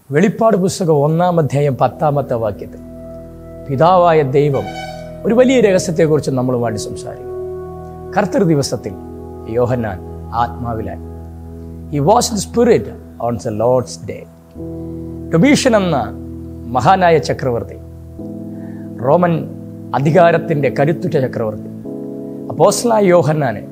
വെളിപ്പാട് പുസ്തകം ഒന്നാം അധ്യായം പത്താമത്തെ വാക്യത്തിൽ പിതാവായ ദൈവം ഒരു വലിയ രഹസ്യത്തെക്കുറിച്ച് നമ്മളുമായിട്ട് സംസാരിക്കും കർത്തൃ ദിവസത്തിൽ യോഹന്നാൻ ആത്മാവിലായി ഈ was the spirit on the lord's day Domitian എന്ന മഹാനായ ചക്രവർത്തി റോമൻ അധികാരത്തിൻ്റെ കരുത്തുറ്റ ചക്രവർത്തി അപ്പോസ്ലായ യോഹന്നാനെ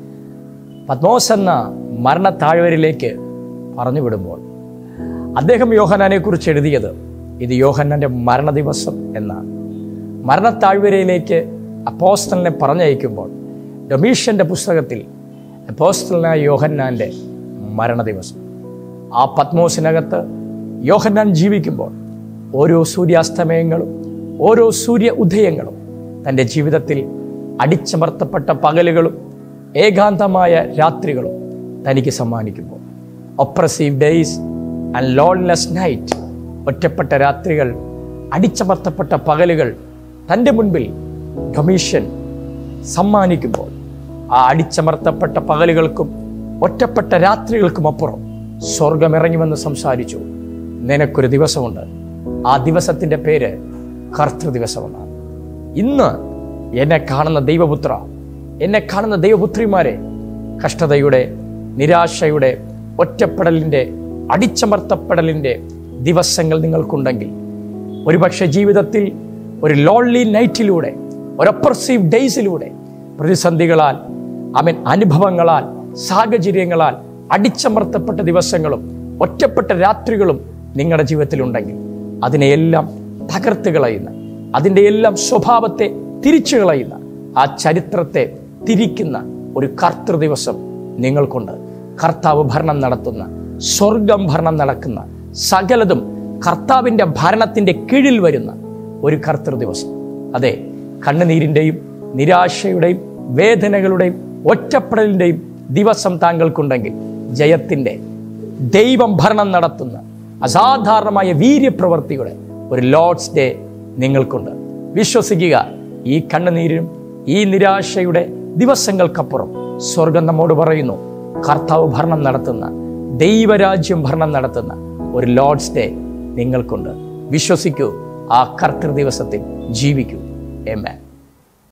പത്മോസ് എന്ന മരണ താഴ്വരയിലേക്ക് പറഞ്ഞു വിടുമ്പോൾ അദ്ദേഹം യോഹന്നാനെ കുറിച്ച് എഴുതിയത് ഇത് യോഹന്നാൻ്റെ മരണദിവസം എന്നാണ് മരണത്താഴ്വരയിലേക്ക് അപ്പോസ്റ്റലിനെ പറഞ്ഞയക്കുമ്പോൾ ഡൊമീഷ്യൻ്റെ പുസ്തകത്തിൽ അപ്പോസ്റ്റലിനായ യോഹന്നാൻ്റെ മരണദിവസം ആ പത്മോസിനകത്ത് യോഹന്നാൻ ജീവിക്കുമ്പോൾ ഓരോ സൂര്യാസ്തമയങ്ങളും ഓരോ സൂര്യ ഉദയങ്ങളും തൻ്റെ ജീവിതത്തിൽ അടിച്ചമർത്തപ്പെട്ട പകലുകളും ഏകാന്തമായ രാത്രികളും തനിക്ക് സമ്മാനിക്കുമ്പോൾ oppressive days and lonely night ഒറ്റപ്പെട്ട രാത്രികൾ അടിച്ചമർത്തപ്പെട്ട പകലുകൾ തൻ്റെ മുൻപിൽ ഡൊമീഷ്യൻ സമ്മാനിക്കുമ്പോൾ ആ അടിച്ചമർത്തപ്പെട്ട പകലുകൾക്കും ഒറ്റപ്പെട്ട രാത്രികൾക്കും അപ്പുറം സ്വർഗം ഇറങ്ങിവന്ന് സംസാരിച്ചു നിനക്കൊരു ദിവസമുണ്ട് ആ ദിവസത്തിൻ്റെ പേര് കർത്തൃ ദിവസമെന്നാണ് ഇന്ന് എന്നെ കാണുന്ന ദൈവപുത്ര എന്നെ കാണുന്ന ദൈവപുത്രിമാരെ കഷ്ടതയുടെ നിരാശയുടെ ഒറ്റപ്പെടലിൻ്റെ അടിച്ചമർത്തപ്പെടലിൻ്റെ ദിവസങ്ങൾ നിങ്ങൾക്കുണ്ടെങ്കിൽ ഒരുപക്ഷെ ജീവിതത്തിൽ ഒരു ലോൺലി നൈറ്റിലൂടെ ഒരു ഒപ്പർസീവ് ഡേയ്സിലൂടെ പ്രതിസന്ധികളാൽ അവൻ അനുഭവങ്ങളാൽ സാഹചര്യങ്ങളാൽ അടിച്ചമർത്തപ്പെട്ട ദിവസങ്ങളും ഒറ്റപ്പെട്ട രാത്രികളും നിങ്ങളുടെ ജീവിതത്തിലുണ്ടെങ്കിൽ അതിനെയെല്ലാം തകർത്ത് കളയുന്ന അതിൻ്റെ എല്ലാം സ്വഭാവത്തെ തിരിച്ചു കളയുന്ന ആ ചരിത്രത്തെ തിരിക്കുന്ന ഒരു കർത്തൃ ദിവസം നിങ്ങൾക്കുണ്ട് കർത്താവ് ഭരണം നടത്തുന്ന സ്വർഗം ഭരണം നടക്കുന്ന സകലതും കർത്താവിൻ്റെ ഭരണത്തിൻ്റെ കീഴിൽ വരുന്ന ഒരു കർത്തൃ ദിവസം അതെ കണ്ണുനീരിൻ്റെയും നിരാശയുടെയും വേദനകളുടെയും ഒറ്റപ്പെടലിൻ്റെയും ദിവസം താങ്കൾക്കുണ്ടെങ്കിൽ ജയത്തിൻ്റെ ദൈവം ഭരണം നടത്തുന്ന അസാധാരണമായ വീര്യപ്രവർത്തിയുടെ ഒരു ലോഡ്സ് ഡേ നിങ്ങൾക്കുണ്ട് വിശ്വസിക്കുക ഈ കണ്ണുനീരിനും ഈ നിരാശയുടെ ദിവസങ്ങൾക്കപ്പുറം സ്വർഗം നമ്മോട് പറയുന്നു കർത്താവ് ഭരണം നടത്തുന്ന ദൈവരാജ്യം ഭരണം നടത്തുന്ന ഒരു ലോഡ്സ് ഡേ നിങ്ങൾക്കുണ്ട് വിശ്വസിക്കൂ ആ കർത്തൃ ദിവസത്തിൽ ജീവിക്കൂ എം